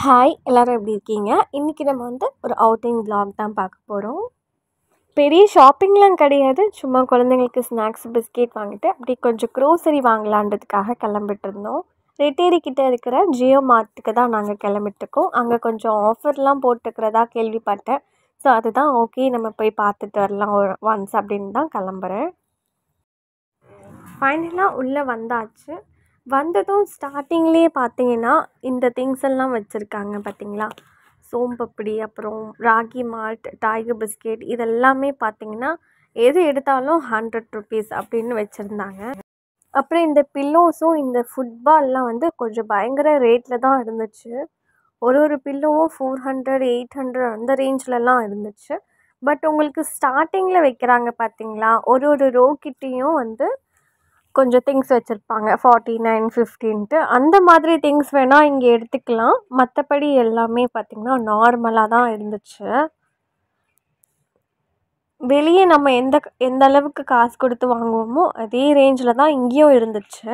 hi எல்லோரும் எப்படி இருக்கீங்க இன்றைக்கி நம்ம வந்து ஒரு அவுட்டிங் vlog தான் பார்க்க போகிறோம் பெரிய ஷாப்பிங்லாம் கிடையாது சும்மா குழந்தைங்களுக்கு ஸ்நாக்ஸ் பிஸ்கெட் வாங்கிட்டு அப்படி கொஞ்சம் க்ரோசரி வாங்கலான்றதுக்காக கிளம்பிட்டு இருந்தோம் ரெட்டேரி கிட்ட இருக்கிற ஜியோ மார்ட்டுக்கு தான் நாங்கள் கிளம்பிட்டுருக்கோம் அங்கே கொஞ்சம் ஆஃபர்லாம் போட்டுருக்கிறதா கேள்விப்பட்டேன் ஸோ அதுதான் ஓகே நம்ம போய் பார்த்துட்டு வரலாம் ஒரு ஒன்ஸ் அப்படின்னு தான் கிளம்புறேன் ஃபைனலாக உள்ளே வந்தாச்சு வந்ததும் ஸ்டார்டிங்லேயே பார்த்தீங்கன்னா இந்த திங்ஸ் எல்லாம் வச்சுருக்காங்க பார்த்தீங்களா சோம்பப்படி அப்புறம் ராகி மால்ட் டைகர் பிஸ்கெட் இதெல்லாமே பார்த்தீங்கன்னா எது எடுத்தாலும் ஹண்ட்ரட் ருபீஸ் அப்படின்னு வச்சுருந்தாங்க அப்புறம் இந்த பில்லோஸும் இந்த ஃபுட்பால்லாம் வந்து கொஞ்சம் பயங்கர ரேட்டில் தான் இருந்துச்சு ஒரு ஒரு பில்லோவும் ஃபோர் ஹண்ட்ரட் எயிட் ஹண்ட்ரட் அந்த ரேஞ்சிலலாம் இருந்துச்சு பட் உங்களுக்கு ஸ்டார்டிங்கில் வைக்கிறாங்க பார்த்தீங்களா ஒரு ஒரு ரோ கிட்டேயும் வந்து கொஞ்சம் திங்ஸ் வச்சுருப்பாங்க ஃபார்ட்டி நைன் ஃபிஃப்டின்ட்டு அந்த மாதிரி திங்ஸ் வேணால் இங்கே எடுத்துக்கலாம் மற்றபடி எல்லாமே பார்த்திங்கன்னா நார்மலாக தான் இருந்துச்சு வெளியே நம்ம எந்த எந்த அளவுக்கு காசு கொடுத்து வாங்குவோமோ அதே ரேஞ்சில் தான் இங்கேயும் இருந்துச்சு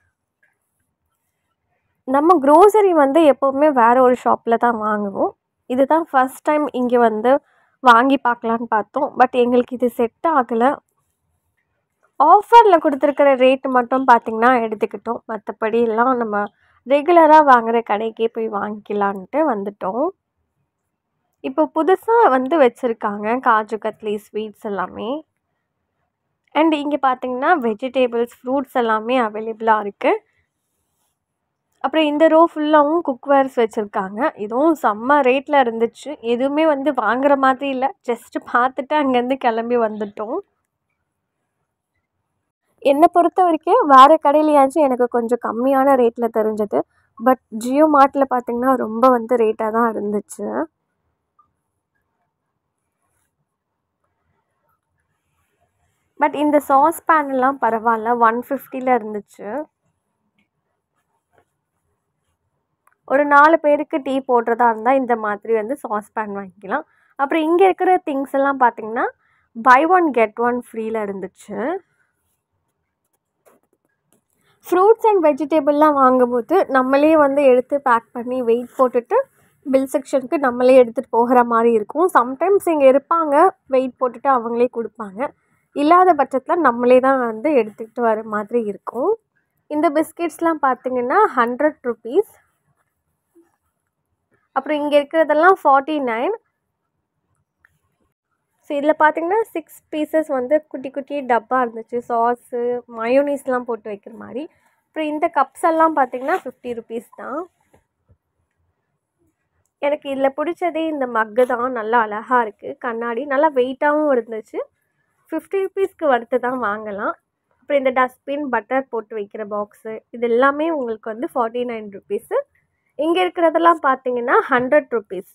நம்ம க்ரோசரி வந்து எப்போவுமே வேறு ஒரு ஷாப்பில் தான் வாங்குவோம் இதுதான் ஃபஸ்ட் டைம் இங்கே வந்து வாங்கி பார்க்கலான்னு பார்த்தோம் பட் எங்களுக்கு இது செட் ஆகலை ஆஃபரில் கொடுத்துருக்கிற ரேட்டு மட்டும் பார்த்திங்கன்னா எடுத்துக்கிட்டோம் மற்றபடி எல்லாம் நம்ம ரெகுலராக வாங்குகிற கடைக்கே போய் வாங்கிக்கலான்ட்டு வந்துட்டோம் இப்போ புதுசாக வந்து வச்சுருக்காங்க காஜு கத்லி ஸ்வீட்ஸ் எல்லாமே அண்ட் இங்கே பார்த்தீங்கன்னா வெஜிடேபிள்ஸ் ஃப்ரூட்ஸ் எல்லாமே அவைலபிளாக இருக்குது அப்புறம் இந்த ரோ ஃபுல்லாகவும் குக்வேர்ஸ் வச்சுருக்காங்க இதுவும் செம்ம ரேட்டில் இருந்துச்சு எதுவுமே வந்து வாங்குற மாதிரி இல்லை ஜஸ்ட்டு பார்த்துட்டு அங்கேருந்து கிளம்பி வந்துட்டோம் என்னை பொறுத்த வரைக்கும் வேறு கடையிலையாச்சும் எனக்கு கொஞ்சம் கம்மியான ரேட்டில் தெரிஞ்சது பட் ஜியோ மார்ட்டில் பார்த்திங்கன்னா ரொம்ப வந்து ரேட்டாக தான் இருந்துச்சு பட் இந்த சாஸ் பேன்லாம் பரவாயில்ல ஒன் ஃபிஃப்டியில் இருந்துச்சு ஒரு நாலு பேருக்கு டீ போடுறதா இருந்தால் இந்த மாதிரி வந்து சாஸ் பேன் வாங்கிக்கலாம் அப்புறம் இங்கே இருக்கிற திங்ஸ் எல்லாம் பார்த்திங்கன்னா பை ஒன் கெட் ஒன் ஃப்ரீயில் இருந்துச்சு ஃப்ரூட்ஸ் அண்ட் வெஜிடபிள்லாம் வாங்கும்போது நம்மளே வந்து எடுத்து பேக் பண்ணி வெயிட் போட்டுட்டு பில் செக்ஷனுக்கு நம்மளே எடுத்துகிட்டு போகிற மாதிரி இருக்கும் சம்டைம்ஸ் இங்கே இருப்பாங்க வெயிட் போட்டுட்டு அவங்களே கொடுப்பாங்க இல்லாத பட்சத்தில் நம்மளே தான் வந்து எடுத்துக்கிட்டு வர மாதிரி இருக்கும் இந்த பிஸ்கெட்ஸ்லாம் பார்த்திங்கன்னா ஹண்ட்ரட் ருபீஸ் அப்புறம் இங்கே இருக்கிறதெல்லாம் ஃபார்ட்டி நைன் ஸோ இதில் பார்த்தீங்கன்னா சிக்ஸ் பீசஸ் வந்து குட்டி குட்டி டப்பா இருந்துச்சு சாஸு மயோனீஸ்லாம் போட்டு வைக்கிற மாதிரி அப்புறம் இந்த கப்ஸ் எல்லாம் பார்த்தீங்கன்னா ஃபிஃப்டி ருபீஸ் தான் எனக்கு இதில் பிடிச்சதே இந்த மக்கு தான் நல்லா அழகாக இருக்குது கண்ணாடி நல்லா வெயிட்டாகவும் இருந்துச்சு ஃபிஃப்டி ருபீஸ்க்கு வறுத்து தான் வாங்கலாம் அப்புறம் இந்த டஸ்ட்பின் பட்டர் போட்டு வைக்கிற பாக்ஸு இது எல்லாமே உங்களுக்கு வந்து ஃபார்ட்டி நைன் ருபீஸு இங்கே இருக்கிறதெல்லாம் பார்த்தீங்கன்னா hundred rupees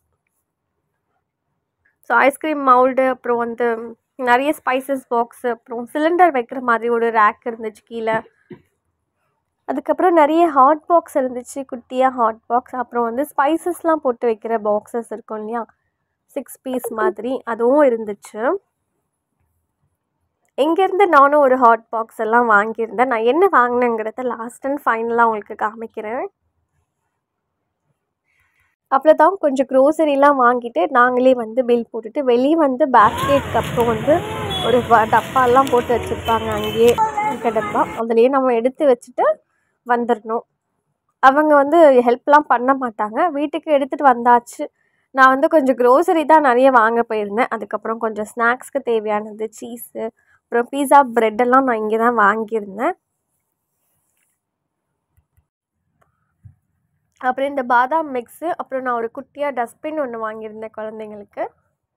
so ice cream mould அப்புறம் வந்து நிறைய ஸ்பைசஸ் பாக்ஸு அப்புறம் சிலிண்டர் வைக்கிற மாதிரி ஒரு ரேக் இருந்துச்சு கீழே அதுக்கப்புறம் நிறைய ஹாட் பாக்ஸ் இருந்துச்சு குட்டியாக ஹாட் பாக்ஸ் அப்புறம் வந்து ஸ்பைசஸ்லாம் போட்டு வைக்கிற பாக்ஸஸ் இருக்கும் இல்லையா சிக்ஸ் பீஸ் மாதிரி அதுவும் இருந்துச்சு இங்கேருந்து நானும் ஒரு ஹாட் பாக்ஸ் எல்லாம் வாங்கியிருந்தேன் நான் என்ன வாங்கினேங்கிறத லாஸ்ட் அண்ட் ஃபைனலாக உங்களுக்கு காமிக்கிறேன் அப்புறம் தான் கொஞ்சம் க்ரோசரிலாம் வாங்கிட்டு நாங்களே வந்து பில் போட்டுட்டு வெளியே வந்து பேஸ்கெட்க்கு அப்புறம் வந்து ஒரு டப்பாலாம் போட்டு வச்சுருப்பாங்க அங்கேயே இருக்க டப்பா அதுலேயே நம்ம எடுத்து வச்சுட்டு வந்துடணும் அவங்க வந்து ஹெல்ப்லாம் பண்ண மாட்டாங்க வீட்டுக்கு எடுத்துகிட்டு வந்தாச்சு நான் வந்து கொஞ்சம் க்ரோசரி தான் நிறைய வாங்க போயிருந்தேன் அதுக்கப்புறம் கொஞ்சம் ஸ்நாக்ஸ்க்கு தேவையானது சீஸு அப்புறம் பீஸா ப்ரெட்டெல்லாம் நான் இங்கே தான் வாங்கியிருந்தேன் அப்புறம் இந்த பாதாம் மிக்ஸு அப்புறம் நான் ஒரு குட்டியாக டஸ்ட்பின் ஒன்று வாங்கியிருந்தேன் குழந்தைங்களுக்கு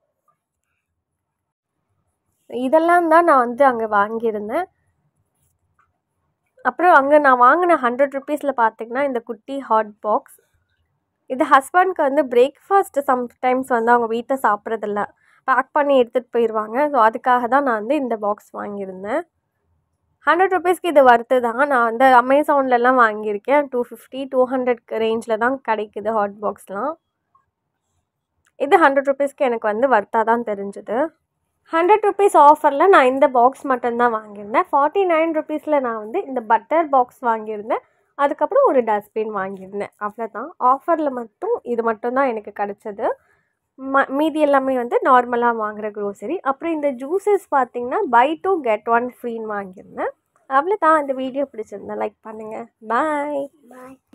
இதெல்லாம் தான் நான் வந்து அங்கே வாங்கியிருந்தேன் அப்புறம் அங்கே நான் வாங்கின ஹண்ட்ரட் ருபீஸில் பார்த்தீங்கன்னா இந்த குட்டி ஹாட் பாக்ஸ் இது ஹஸ்பண்ட்க்கு வந்து பிரேக்ஃபாஸ்ட்டு சம்டைம்ஸ் வந்து அவங்க வீட்டில் சாப்பிட்றதில்ல பேக் பண்ணி எடுத்துகிட்டு போயிடுவாங்க ஸோ அதுக்காக தான் நான் வந்து இந்த பாக்ஸ் வாங்கியிருந்தேன் ஹண்ட்ரட் ருபீஸ்க்கு இது வருது தான் நான் வந்து அமேசான்லலாம் வாங்கியிருக்கேன் டூ ஃபிஃப்டி டூ ஹண்ட்ரட் ரேஞ்சில் தான் கிடைக்குது ஹாட் பாக்ஸ்லாம் இது ஹண்ட்ரட் ருபீஸ்க்கு எனக்கு வந்து வர்த்தாக தான் தெரிஞ்சுது ஹண்ட்ரட் ருபீஸ் ஆஃபரில் நான் இந்த பாக்ஸ் மட்டும்தான் வாங்கியிருந்தேன் ஃபார்ட்டி நைன் ருபீஸில் நான் வந்து இந்த பட்டர் பாக்ஸ் வாங்கியிருந்தேன் அதுக்கப்புறம் ஒரு டஸ்ட்பின் வாங்கியிருந்தேன் அவ்வளோதான் ஆஃபரில் மட்டும் இது மட்டும்தான் எனக்கு கிடச்சது ம மீதி எல்லாமே வந்து நார்மலாக வாங்குகிற க்ரோசரி அப்புறம் இந்த ஜூஸஸ் பார்த்தீங்கன்னா பை டூ கெட் ஒன் ஃப்ரீன்னு வாங்கியிருந்தேன் அவ்வளோதான் இந்த வீடியோ பிடிச்சிருந்தா லைக் பண்ணுங்கள் பாய் பாய்